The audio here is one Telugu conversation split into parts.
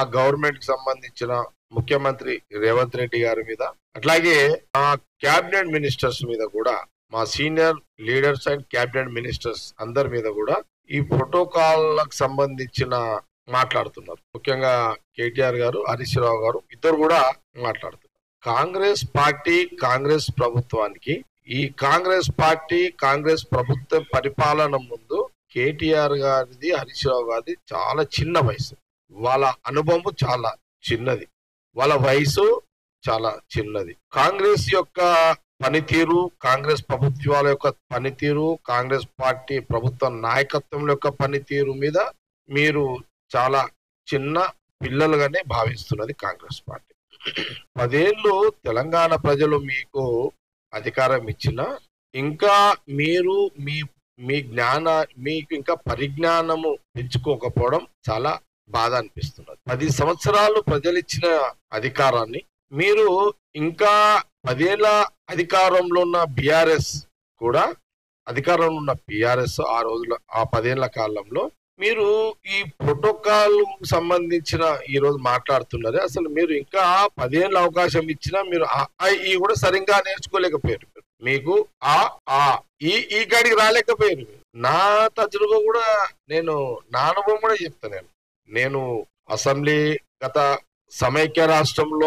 గవర్నమెంట్ కి సంబంధించిన ముఖ్యమంత్రి రేవంత్ రెడ్డి గారి మీద అట్లాగే మా క్యాబినెట్ మినిస్టర్స్ మీద కూడా మా senior leaders and cabinet ministers అందరి మీద కూడా ఈ ప్రోటోకాల్లకు సంబంధించిన మాట్లాడుతున్నారు ముఖ్యంగా కేటీఆర్ గారు హరీష్ రావు గారు ఇద్దరు కూడా మాట్లాడుతున్నారు కాంగ్రెస్ పార్టీ కాంగ్రెస్ ప్రభుత్వానికి ఈ కాంగ్రెస్ పార్టీ కాంగ్రెస్ ప్రభుత్వ పరిపాలన ముందు కేటీఆర్ గారిది హరీష్ రావు గారిది చాలా చిన్న వయసు వాళ్ళ అనుభవం చాలా చిన్నది వాళ్ళ వయసు చాలా చిన్నది కాంగ్రెస్ యొక్క పనితీరు కాంగ్రెస్ ప్రభుత్వాల యొక్క పనితీరు కాంగ్రెస్ పార్టీ ప్రభుత్వ నాయకత్వం యొక్క పనితీరు మీద మీరు చాలా చిన్న పిల్లలుగానే భావిస్తున్నది కాంగ్రెస్ పార్టీ పదేళ్ళు తెలంగాణ ప్రజలు మీకు అధికారం ఇచ్చిన ఇంకా మీరు మీ మీ జ్ఞాన మీకు ఇంకా పరిజ్ఞానము పెంచుకోకపోవడం చాలా బాధ అనిపిస్తున్నది పది సంవత్సరాలు ప్రజలు ఇచ్చిన అధికారాన్ని మీరు ఇంకా పదేళ్ల అధికారంలో ఉన్న బిఆర్ఎస్ కూడా అధికారంలో ఉన్న బిఆర్ఎస్ ఆ రోజుల ఆ పదేళ్ల కాలంలో మీరు ఈ ప్రోటోకాల్ సంబంధించిన ఈ రోజు మాట్లాడుతున్నారు అసలు మీరు ఇంకా పదేళ్ళ అవకాశం ఇచ్చినా మీరు ఆ ఆ, ఈ కూడా సరిగ్గా నేర్చుకోలేకపోయారు మీరు. మీకు ఆ ఆ ఈ ఈ కాడికి రాలేకపోయారు మీరు. నా తజురుగా కూడా నేను నా అనుభవం కూడా చెప్తా నేను నేను అసెంబ్లీ గత సమైక్య రాష్ట్రంలో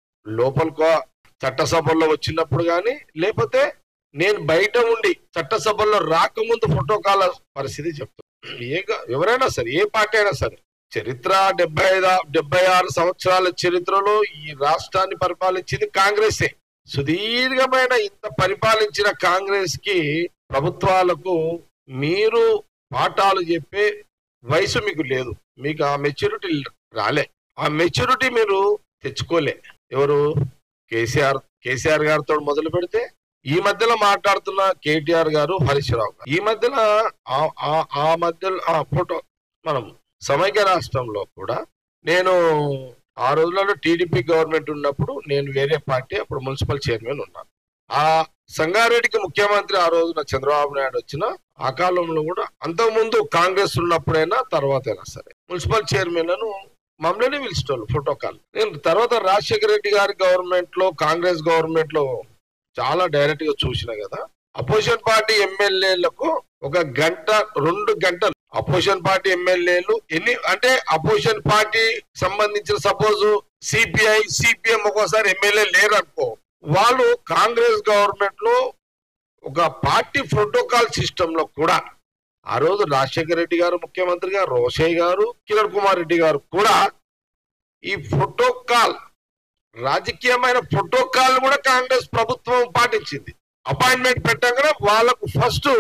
లోపల చట్టసభల్లో వచ్చినప్పుడు కానీ లేకపోతే నేను బయట ఉండి చట్టసభల్లో రాకముందు ఫోటోకాల పరిస్థితి చెప్తాను ఏ గా- ఎవరైనా సరే ఏ పార్టీ అయినా సరే చరిత్ర డెబ్బై ఐదు డెబ్బై ఆరు సంవత్సరాల చరిత్రలో ఈ రాష్ట్రాన్ని పరిపాలించింది కాంగ్రెసే సుదీర్ఘమైన ఇంత పరిపాలించిన కాంగ్రెస్ కి ప్రభుత్వాలకు మీరు పాఠాలు చెప్పే వయసు మీకు లేదు మీకు ఆ మెచ్యూరిటీ రాలే ఆ మెచ్యూరిటీ మీరు తెచ్చుకోలే ఎవరు కేసీఆర్ కేసీఆర్ గారితో మొదలు పెడితే ఈ మధ్యలో మాట్లాడుతున్న కేటీఆర్ గారు హరీష్ రావు గారు ఈ మధ్యలో ఆ- ఆ- ఆ మధ్యలో ఆ ఫోటో మనం సమైక్య రాష్ట్రంలో కూడా నేను ఆ రోజులలో టీడీపీ గవర్నమెంట్ ఉన్నప్పుడు నేను వేరే పార్టీ అప్పుడు మున్సిపల్ చైర్మన్ ఉన్నాను ఆ సంగారెడ్డికి ముఖ్యమంత్రి ఆ రోజున చంద్రబాబు నాయుడు వచ్చిన ఆ కాలంలో కూడా అంతకుముందు కాంగ్రెస్ ఉన్నప్పుడైనా తర్వాత అయినా సరే మున్సిపల్ చైర్మన్లను మమ్మల్ని పిలిచేటోళ్ళు ప్రోటోకాల్ నేను తర్వాత రాజశేఖర రెడ్డి గారి గవర్నమెంట్ లో కాంగ్రెస్ గవర్నమెంట్ లో చాలా డైరెక్ట్ గా చూసిన కదా అపోజిషన్ పార్టీ ఎమ్మెల్యేలకు ఒక గంట రెండు గంటలు అపోజిషన్ పార్టీ ఎమ్మెల్యేలు ఎన్ని అంటే అపోజిషన్ పార్టీ సంబంధించిన సపోజ్ సిపిఐ సిపిఎం ఒక్కోసారి ఎమ్మెల్యే లేరు అనుకో వాళ్ళు కాంగ్రెస్ గవర్నమెంట్ లో ఒక పార్టీ ప్రోటోకాల్ సిస్టమ్ లో కూడా ఆ రోజు రాజశేఖర రెడ్డి గారు ముఖ్యమంత్రిగా రోషయ్య గారు కిరణ్ కుమార్ రెడ్డి గారు కూడా ఈ ప్రోటోకాల్ రాజకీయమైన ప్రోటోకాల్ కూడా కాంగ్రెస్ ప్రభుత్వం పాటించింది అపాయింట్మెంట్ పెట్టగానే వాళ్ళకు ఫస్ట్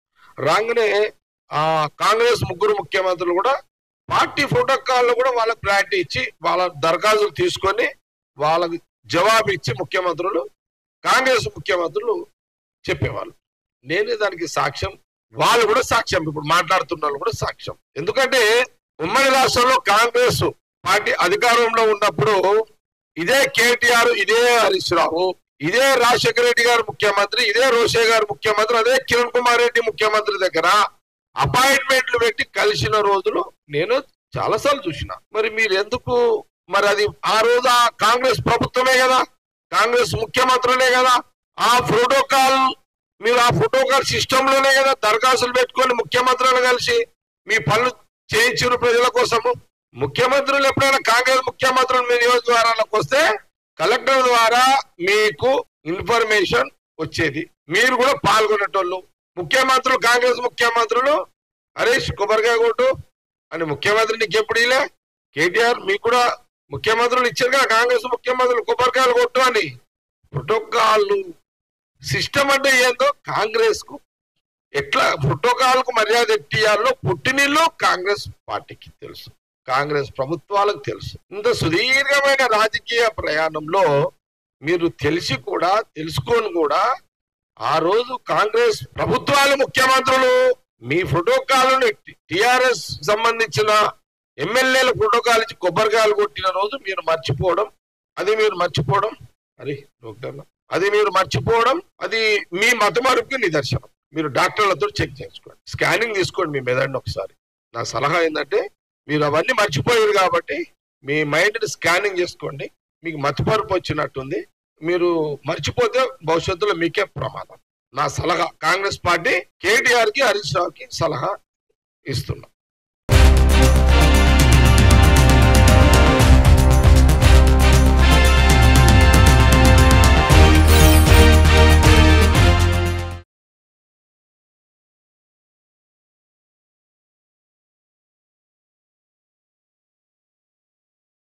రాగానే ఆ కాంగ్రెస్ ముగ్గురు ముఖ్యమంత్రులు కూడా పార్టీ ప్రోటోకాల్ కూడా వాళ్ళకి ప్రయారిటీ ఇచ్చి వాళ్ళ దరఖాస్తులు తీసుకొని వాళ్ళకి జవాబు ఇచ్చి ముఖ్యమంత్రులు కాంగ్రెస్ ముఖ్యమంత్రులు చెప్పేవాళ్ళు నేనే దానికి సాక్ష్యం వాళ్ళు కూడా సాక్ష్యం ఇప్పుడు మాట్లాడుతున్న వాళ్ళు కూడా సాక్ష్యం ఎందుకంటే ఉమ్మడి రాష్ట్రంలో కాంగ్రెస్ పార్టీ అధికారంలో ఉన్నప్పుడు ఇదే కేటీఆర్ ఇదే హరీష్ రావు ఇదే రాజశేఖర రెడ్డి గారు ముఖ్యమంత్రి ఇదే రోషే గారు ముఖ్యమంత్రి అదే కిరణ్ కుమార్ రెడ్డి ముఖ్యమంత్రి దగ్గర అపాయింట్మెంట్లు పెట్టి కలిసిన రోజులు నేను చాలాసార్లు చూసిన మరి మీరు ఎందుకు మరి అది ఆ రోజు ఆ కాంగ్రెస్ ప్రభుత్వమే కదా కాంగ్రెస్ ముఖ్యమంత్రులే కదా ఆ ప్రోటోకాల్ మీరు ఆ ప్రోటోకాల్ సిస్టమ్ లోనే కదా దరఖాస్తులు పెట్టుకొని ముఖ్యమంత్రులు కలిసి మీ పనులు చేయించారు ప్రజల కోసము ముఖ్యమంత్రులు ఎప్పుడైనా కాంగ్రెస్ ముఖ్యమంత్రులు మీ నియోజకవర్గాలకు వస్తే కలెక్టర్ ద్వారా మీకు ఇన్ఫర్మేషన్ వచ్చేది మీరు కూడా పాల్గొనేటోళ్ళు ముఖ్యమంత్రులు కాంగ్రెస్ ముఖ్యమంత్రులు హరీష్ కొబ్బరికాయ కొట్టు అని ముఖ్యమంత్రి నీకు ఎప్పుడు ఇలే కేటీఆర్ మీకు కూడా ముఖ్యమంత్రులు ఇచ్చారు కదా కాంగ్రెస్ ముఖ్యమంత్రులు కొబ్బరికాయలు కొట్టు అని ప్రోటోకాల్ సిస్టమ్ అంటే ఏందో కాంగ్రెస్ కు ఎట్లా ప్రోటోకాల్ కు మర్యాద ఎట్టియాలో పుట్టినిల్లు కాంగ్రెస్ పార్టీకి తెలుసు కాంగ్రెస్ ప్రభుత్వాలకు తెలుసు ఇంత సుదీర్ఘమైన రాజకీయ ప్రయాణంలో మీరు తెలిసి కూడా తెలుసుకొని కూడా ఆ రోజు కాంగ్రెస్ ప్రభుత్వాల ముఖ్యమంత్రులు మీ ప్రోటోకాల్ను టిఆర్ఎస్ సంబంధించిన ఎమ్మెల్యేల ప్రోటోకాల్ ఇచ్చి కొబ్బరికాయలు కొట్టిన రోజు మీరు మర్చిపోవడం అది మీరు మర్చిపోవడం అరే నొక్కన్నా. అది మీరు మర్చిపోవడం అది మీ మతమరుపుకి నిదర్శనం మీరు డాక్టర్లతో చెక్ చేసుకోండి స్కానింగ్ తీసుకోండి మీ మెదడుని ఒకసారి నా సలహా ఏంటంటే మీరు అవన్నీ మర్చిపోయారు కాబట్టి మీ మైండ్ ని స్కానింగ్ చేసుకోండి మీకు మతిపరుపు వచ్చినట్టుంది మీరు మర్చిపోతే భవిష్యత్తులో మీకే ప్రమాదం నా సలహా కాంగ్రెస్ పార్టీ కేటీఆర్ కి హరీష్ రావుకి సలహా ఇస్తున్నా